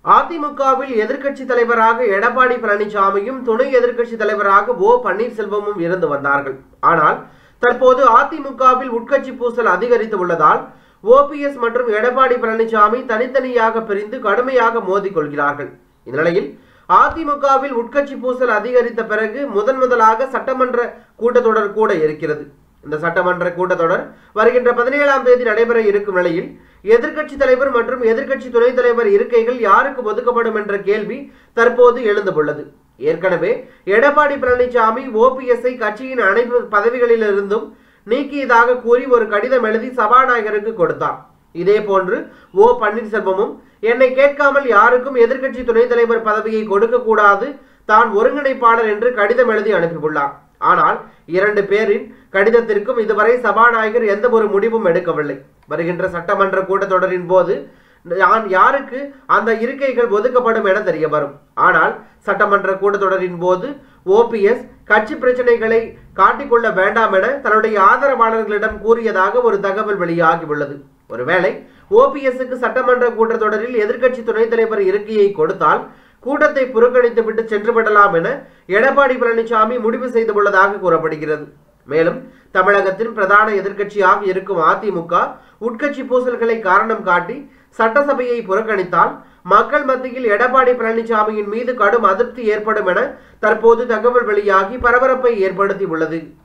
அதிமுகவில் எதிர்க்கட்சி தலைவராக எடப்பாடி பழனிசாமியும் துணை எதிர்க்கட்சி தலைவராக ஓ பன்னீர்செல்வமும் இருந்து வந்தார்கள் ஆனால் தற்போது அதிமுகவில் உட்கட்சி பூசல் அதிகரித்து உள்ளதால் ஓபிஎஸ் மற்றும் எடப்பாடி பழனிசாமி தனித்தனியாக பிரிந்து கடுமையாக மோதிக் கொள்கிறார்கள் இந்நிலையில் அதிமுகவில் உட்கட்சி பூசல் அதிகரித்த பிறகு முதன் முதலாக சட்டமன்ற கூட்டத்தொடர் கூட இருக்கிறது இந்த சட்டமன்ற கூட்டத்தொடர் வருகின்ற பதினேழாம் தேதி நடைபெற இருக்கும் நிலையில் எதிர்க்கட்சி தலைவர் மற்றும் எதிர்க்கட்சி துணைத் தலைவர் இருக்கைகள் யாருக்கு ஒதுக்கப்படும் என்ற கேள்வி தற்போது எழுந்துள்ளது ஏற்கனவே எடப்பாடி பழனிசாமி ஓபிஎஸ்ஐ கட்சியின் அனைத்து பதவிகளிலிருந்தும் நீக்கியதாக கூறி ஒரு கடிதம் எழுதி சபாநாயகருக்கு கொடுத்தார் இதே போன்று ஓ பன்னீர்செல்வமும் என்னை கேட்காமல் யாருக்கும் எதிர்க்கட்சி துணைத் தலைவர் பதவியை கொடுக்க கூடாது தான் ஒருங்கிணைப்பாளர் என்று கடிதம் எழுதி அனுப்பியுள்ளார் ஆனால் இரண்டு பேரின் கடிதத்திற்கும் இதுவரை சபாநாயகர் எந்த ஒரு முடிவும் எடுக்கவில்லை வருகின்ற சட்டமன்ற கூட்டத்தொடரின் போது நான் யாருக்கு அந்த இருக்கைகள் ஒதுக்கப்படும் என தெரிய வரும் ஆனால் சட்டமன்ற கூட்டத்தொடரின் போது ஓபிஎஸ் கட்சி பிரச்சனைகளை காட்டிக்கொள்ள வேண்டாம் என தன்னுடைய ஆதரவாளர்களிடம் கூறியதாக ஒரு தகவல் வெளியாகியுள்ளது ஒருவேளை ஓபிஎஸ்க்கு சட்டமன்ற கூட்டத்தொடரில் எதிர்க்கட்சி துணைத் தலைவர் இருக்கையை கொடுத்தால் கூட்டத்தை புறக்கணித்து விட்டு சென்று விடலாம் என எடப்பாடி பழனிசாமி முடிவு செய்துள்ளதாக கூறப்படுகிறது மேலும் தமிழகத்தின் பிரதான எதிர்க்கட்சியாக இருக்கும் அதிமுக உட்கட்சி பூசல்களை காரணம் காட்டி சட்டசபையை புறக்கணித்தால் மக்கள் மத்தியில் எடப்பாடி பழனிசாமியின் மீது கடும் அதிருப்தி ஏற்படும் என தற்போது தகவல் வெளியாகி பரபரப்பை ஏற்படுத்தி உள்ளது